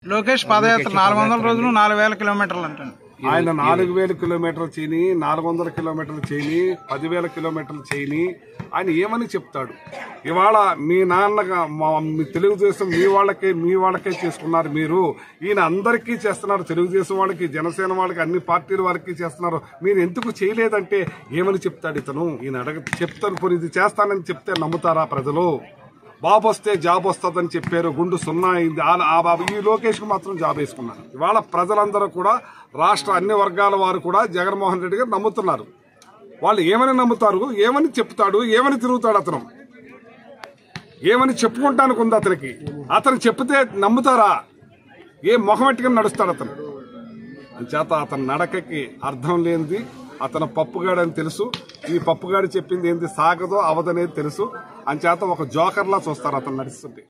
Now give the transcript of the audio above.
లోకేష్ పాదయాత్ర నాలుగు వందల రోజులు నాలుగు వేల కిలోమీటర్లు అంటాను ఆయన నాలుగు వేల కిలోమీటర్లు చేయని నాలుగు వందల కిలోమీటర్లు చేయని పదివేల కిలోమీటర్లు చేయని ఆయన ఏమని చెప్తాడు ఇవాళ మీ నాన్నగా మా మీ తెలుగుదేశం మీ వాళ్ళకే మీ వాళ్ళకే చేసుకున్నారు మీరు ఈయన అందరికీ చేస్తున్నారు తెలుగుదేశం వాళ్ళకి జనసేన వాళ్ళకి అన్ని పార్టీల వారికి చేస్తున్నారు మీరు ఎందుకు చేయలేదంటే ఏమని చెప్తాడు ఇతను ఈయన అడగ చెప్తాను పోనీ ఇది చేస్తానని చెప్తే నమ్ముతారా ప్రజలు బాబు వస్తే జాబ్ వస్తుందని చెప్పారు గుండు సున్నా అయింది ఆ- ఆ బాబు ఈ లోకేష్ కు మాత్రం జాబ్ వేసుకున్నారు ఇవాళ ప్రజలందరూ కూడా రాష్ట్ర అన్ని వర్గాల వారు కూడా జగన్మోహన్ రెడ్డి గారు నమ్ముతున్నారు వాళ్ళు ఏమని నమ్ముతారు ఏమని చెప్తాడు ఏమని తిరుగుతాడు అతను ఏమని చెప్పుకుంటానికి ఉంది అతనికి అతను చెప్తే నమ్ముతారా ఏ మొహమెట్టుగా నడుస్తాడు అతను అంచేత అతని నడకకి అర్థం లేనిది అతను పప్పుగాడని తెలుసు ఈ పప్పుగాడు చెప్పింది ఏంది సాగదో అవదనేది తెలుసు అంచేత ఒక జోకర్లా చూస్తారు అతను నడుస్తుంటే